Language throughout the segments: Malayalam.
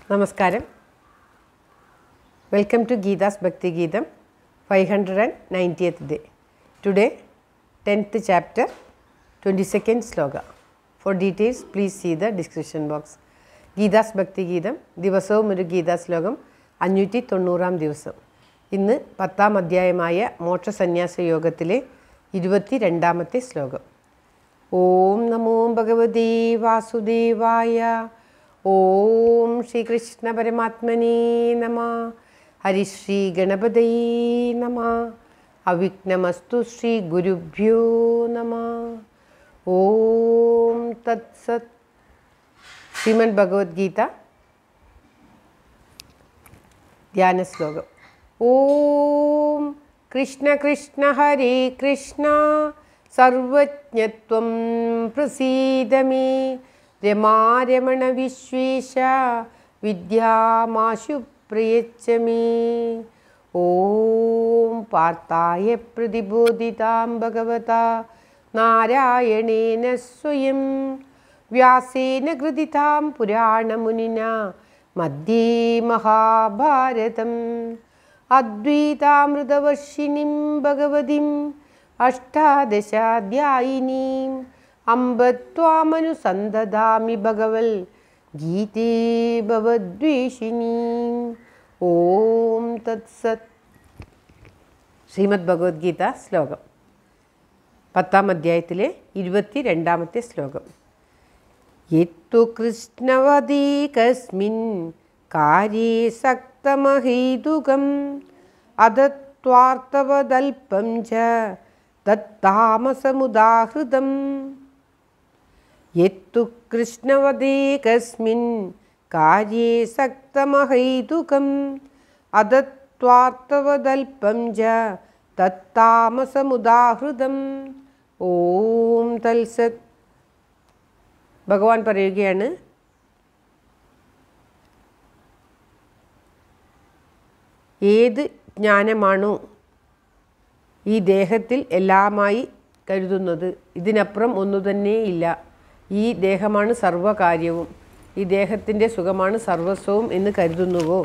നമസ്കാരം welcome to Geetha's Bhakti Geetham five hundred and ninetieth day today tenth chapter twenty second shloka four details please see the description box Geetha's Bhakti Geetham ദിവസവും ഒരു ഗീതാ ശ്ലോകം അഞ്ഞൂറ്റി തൊണ്ണൂറാം ദിവസം ഇന്ന് പത്താം അധ്യായമായ മോക്ഷസന്യാസ യോഗത്തിലെ ഇരുപത്തി രണ്ടാമത്തെ ശ്ലോകം ഓം നമോ ഭഗവതേ വാസുദേവായ ഓം ശ്രീകൃഷ്ണ പരമാത്മനേ നമ ഹരിശ്രീ ഗണപതയേ നമ അവിഘ്നമസ്തു ശ്രീ ഗുരുഭ്യോ നമ ഓം തത്സത് ശ്രീമദ് ഭഗവത്ഗീത ധ്യാന ശ്ലോകം ഓം കൃഷ്ണ കൃഷ്ണ ഹരേ കൃഷ്ണ സർവജ്ഞത്വം പ്രസീദ മേ രമാരമണ വിശ്വേശ വിദ്യാമാശു പ്രയച്ഛ മേ ഓം പാർത്ഥായ പ്രതിബോധിതാം ഭഗവതാ നാരായണേന സ്വയം വ്യാസേന കൃതിതാം പുരാണമുനിന മധ്യേ മഹാഭാരതം അദ്വൈതാമൃതവർഷിണിം ഭഗവതിം അഷ്ടാദശാധ്യായിനീം അമ്പ ത്വാമനുസന്ധദാമി ഭഗവൽ ഗീതേ ഭവദ്വേഷിണീം ഓം തത്സത് ശ്രീമദ് ഭഗവത്ഗീത ശ്ലോകം പത്താം അധ്യായത്തിലെ ഇരുപത്തി രണ്ടാമത്തെ ശ്ലോകം യത്തു കൃഷ്ണവതീ കസ്മിൻ കാര്യേ സക്തമഹേതുകം അതത്വാർത്തവദൽപം ച തത്താമസമുദാഹൃതം യത്തു കൃഷ്ണവതേ കസ്മിൻ കാര്യേ സക്തമഹൈതുകം അതത്വാർത്തവദൽപം ച തത്താമസമുദാഹൃതം ഓം തൽസത് ഭഗവാൻ പറയുകയാണ് ഏത് ജ്ഞാനമാണോ ഈ ദേഹത്തിൽ എല്ലാമായി കരുതുന്നത് ഇതിനപ്പുറം ഒന്നു തന്നെ ഇല്ല ഈ ദേഹമാണ് സർവകാര്യവും ഈ ദേഹത്തിൻ്റെ സുഖമാണ് സർവസ്വവും എന്ന് കരുതുന്നുവോ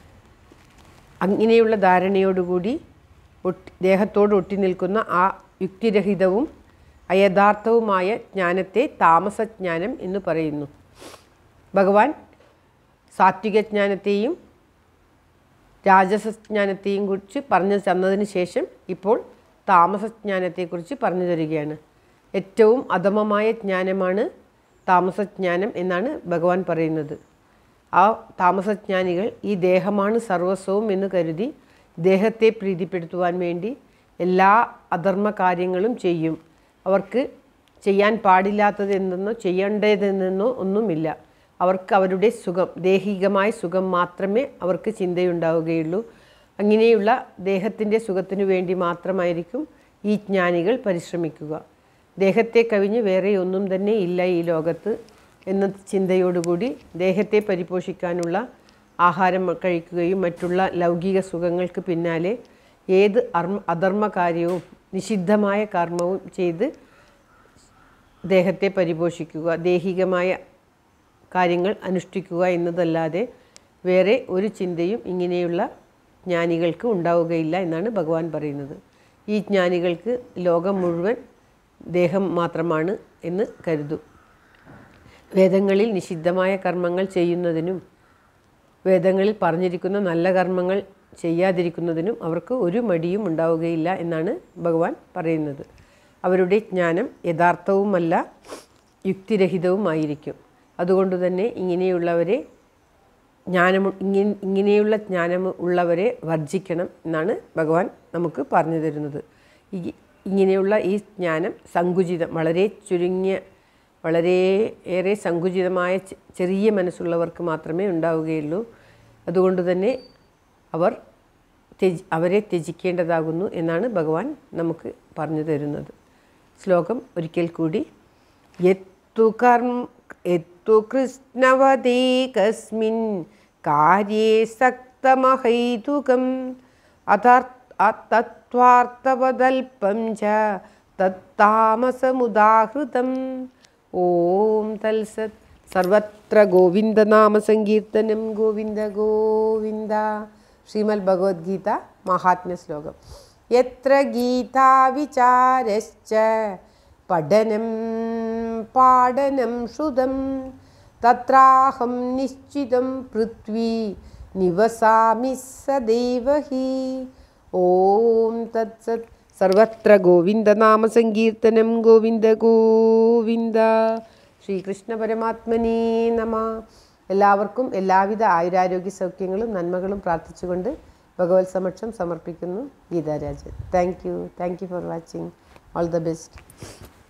അങ്ങനെയുള്ള ധാരണയോടുകൂടി ഒട്ടി ദേഹത്തോട് ഒട്ടി നിൽക്കുന്ന ആ യുക്തിരഹിതവും അയഥാർത്ഥവുമായ ജ്ഞാനത്തെ താമസജ്ഞാനം എന്ന് പറയുന്നു ഭഗവാൻ സാത്വിക ജ്ഞാനത്തെയും രാജസജ്ഞാനത്തെയും കുറിച്ച് പറഞ്ഞു തന്നതിന് ശേഷം ഇപ്പോൾ താമസജ്ഞാനത്തെക്കുറിച്ച് പറഞ്ഞു തരികയാണ് ഏറ്റവും അധമമായ ജ്ഞാനമാണ് താമസജ്ഞാനം എന്നാണ് ഭഗവാൻ പറയുന്നത് ആ താമസജ്ഞാനികൾ ഈ ദേഹമാണ് സർവസ്വവും എന്ന് കരുതി ദേഹത്തെ പ്രീതിപ്പെടുത്തുവാൻ വേണ്ടി എല്ലാ അധർമ്മ കാര്യങ്ങളും ചെയ്യും അവർക്ക് ചെയ്യാൻ പാടില്ലാത്തതെന്നോ ചെയ്യേണ്ടതെന്നോ ഒന്നുമില്ല അവർക്ക് അവരുടെ സുഖം ദേഹികമായ സുഖം മാത്രമേ അവർക്ക് ചിന്തയുണ്ടാവുകയുള്ളൂ അങ്ങനെയുള്ള ദേഹത്തിൻ്റെ സുഖത്തിനു വേണ്ടി മാത്രമായിരിക്കും ഈ ജ്ഞാനികൾ പരിശ്രമിക്കുക ദേഹത്തെ കവിഞ്ഞ് വേറെ ഒന്നും തന്നെ ഇല്ല ഈ ലോകത്ത് എന്ന ചിന്തയോടുകൂടി ദേഹത്തെ പരിപോഷിക്കാനുള്ള ആഹാരം കഴിക്കുകയും മറ്റുള്ള ലൗകിക സുഖങ്ങൾക്ക് പിന്നാലെ ഏത് അർമ്മ അധർമ്മ കാര്യവും നിഷിദ്ധമായ കർമ്മവും ചെയ്ത് ദേഹത്തെ പരിപോഷിക്കുക ദേഹികമായ കാര്യങ്ങൾ അനുഷ്ഠിക്കുക എന്നതല്ലാതെ വേറെ ഒരു ചിന്തയും ഇങ്ങനെയുള്ള ജ്ഞാനികൾക്ക് ഉണ്ടാവുകയില്ല എന്നാണ് ഭഗവാൻ പറയുന്നത് ഈ ജ്ഞാനികൾക്ക് ലോകം മുഴുവൻ ദേഹം മാത്രമാണ് എന്ന് കരുതും വേദങ്ങളിൽ നിഷിദ്ധമായ കർമ്മങ്ങൾ ചെയ്യുന്നതിനും വേദങ്ങളിൽ പറഞ്ഞിരിക്കുന്ന നല്ല കർമ്മങ്ങൾ ചെയ്യാതിരിക്കുന്നതിനും അവർക്ക് ഒരു മടിയും ഉണ്ടാവുകയില്ല എന്നാണ് ഭഗവാൻ പറയുന്നത് അവരുടെ ജ്ഞാനം യഥാർത്ഥവുമല്ല യുക്തിരഹിതവുമായിരിക്കും അതുകൊണ്ട് തന്നെ ഇങ്ങനെയുള്ളവരെ ജ്ഞാനം ഇങ്ങനെ ഇങ്ങനെയുള്ള ജ്ഞാനം ഉള്ളവരെ വർജിക്കണം എന്നാണ് ഭഗവാൻ നമുക്ക് പറഞ്ഞു തരുന്നത് ഈ ഇങ്ങനെയുള്ള ഈ ജ്ഞാനം സങ്കുചിതം വളരെ ചുരുങ്ങിയ വളരെ ഏറെ സങ്കുചിതമായ ചെറിയ മനസ്സുള്ളവർക്ക് മാത്രമേ ഉണ്ടാവുകയുള്ളൂ അതുകൊണ്ട് തന്നെ അവർ ത്യജ് അവരെ ത്യജിക്കേണ്ടതാകുന്നു എന്നാണ് ഭഗവാൻ നമുക്ക് പറഞ്ഞു തരുന്നത് ശ്ലോകം ഒരിക്കൽ കൂടി യത്തു കർമ്മ യത്തു കൃഷ്ണവതേ കസ്മിൻ കാര്യേ സക്തമഹൈതുകം തത്വാർത്ഥവദൽപം ച തത്താമസമുദാഹൃതം ഓം തൽസത് സർവത്ര ഗോവിന്ദനാമസങ്കീർത്തനം ഗോവിന്ദ ഗോവിന്ദ ശ്രീമദ് ഭഗവത്ഗീത മഹാത്മ്യ ശ്ലോകം എത്ര ഗീതാവിചാരശ്ച പഠനം പാഠനം ശ്രുതം തത്രാഹം നിശ്ചിതം പൃഥ്വി നിവസാമി സദൈവ ഹി ഓം തത്സത് സർവത്ര ഗോവിന്ദനാമസങ്കീർത്തനം ഗോവിന്ദ ഗോവിന്ദ ശ്രീകൃഷ്ണ പരമാത്മനീ നമ എല്ലാവർക്കും എല്ലാവിധ ആയുരാരോഗ്യ സൗഖ്യങ്ങളും നന്മകളും പ്രാർത്ഥിച്ചുകൊണ്ട് ഭഗവത് സമക്ഷം സമർപ്പിക്കുന്നു Geetharajan thank you thank you for watching all the best